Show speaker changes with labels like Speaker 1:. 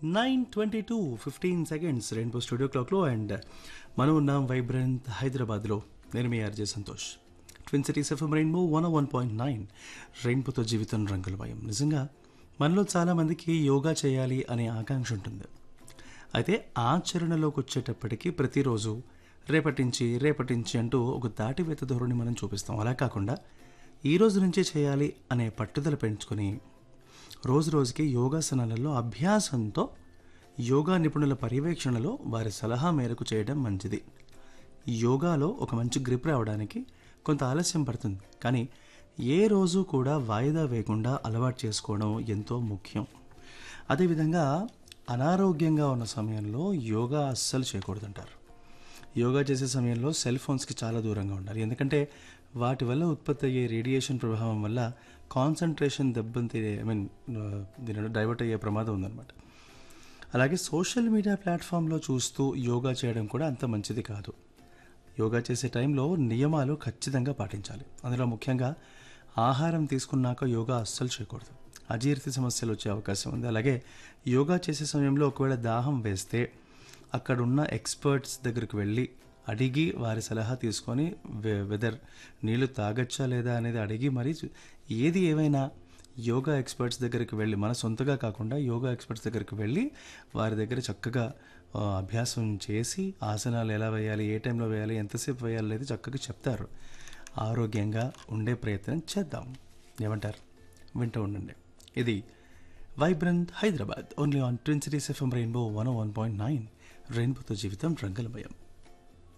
Speaker 1: nine twenty two fifteen seconds Rainbow studio క్లాక్లో and మనం ఉన్నాం వైబ్రెంట్ హైదరాబాద్లో నేను మీ RJ Santosh twin cities FM Rainbow one one point nine రెయిన్బోతో జీవితం రంగులమయం నిజంగా మనలో చాలామందికి యోగా చేయాలి అనే ఆకాంక్ష ఉంటుంది అయితే ఆచరణలోకి వచ్చేటప్పటికి ప్రతిరోజు రేపటించి రేపటించి అంటూ ఒక దాటివేత ధోరణి మనం చూపిస్తాం అలా కాకుండా ఈ రోజు నుంచే చేయాలి అనే పట్టుదల పెంచుకొని రోజు రోజుకి యోగాసనాలలో అభ్యాసంతో యోగా నిపుణుల పర్యవేక్షణలో వారి సలహా మేరకు చేయడం మంచిది యోగాలో ఒక మంచి గ్రిప్ రావడానికి కొంత ఆలస్యం పడుతుంది కానీ ఏ రోజు కూడా వాయిదా వేయకుండా అలవాటు చేసుకోవడం ఎంతో ముఖ్యం అదేవిధంగా అనారోగ్యంగా ఉన్న సమయంలో యోగా అస్సలు చేయకూడదంటారు యోగా చేసే సమయంలో సెల్ ఫోన్స్కి చాలా దూరంగా ఉండాలి ఎందుకంటే వాటి వల్ల ఉత్పత్తి అయ్యే రేడియేషన్ ప్రభావం వల్ల కాన్సన్ట్రేషన్ దెబ్బతి ఐ మీన్ దీని డైవర్ట్ అయ్యే ప్రమాదం ఉందన్నమాట అలాగే సోషల్ మీడియా ప్లాట్ఫామ్లో చూస్తూ యోగా చేయడం కూడా అంత మంచిది కాదు యోగా చేసే టైంలో నియమాలు ఖచ్చితంగా పాటించాలి అందులో ముఖ్యంగా ఆహారం తీసుకున్నాక యోగా అస్సలు చేయకూడదు అజీర్తి సమస్యలు వచ్చే అవకాశం ఉంది అలాగే యోగా చేసే సమయంలో ఒకవేళ దాహం వేస్తే అక్కడున్న ఎక్స్పర్ట్స్ దగ్గరికి వెళ్ళి అడిగి వారి సలహా తీసుకొని వె- వెదర్ నీళ్లు తాగచ్చా లేదా అనేది అడిగి మరి చూ- ఏది ఏమైనా యోగా ఎక్స్పర్ట్స్ దగ్గరికి వెళ్ళి మన సొంతగా కాకుండా యోగా ఎక్స్పర్ట్స్ దగ్గరికి వెళ్ళి వారి దగ్గర చక్కగా ఆ, అభ్యాసం చేసి ఆసనాలు ఎలా వేయాలి ఏ టైంలో వేయాలి ఎంతసేపు వేయాలి అనేది చక్కగా చెప్తారు ఆరోగ్యంగా ఉండే ప్రయత్నం చేద్దాం ఏమంటారు వింటూ ఉండండి ఇది vibrant Hyderabad only on twin cities FM Rainbow one one point nine రెయిన్బోతో జీవితం రంగులమయం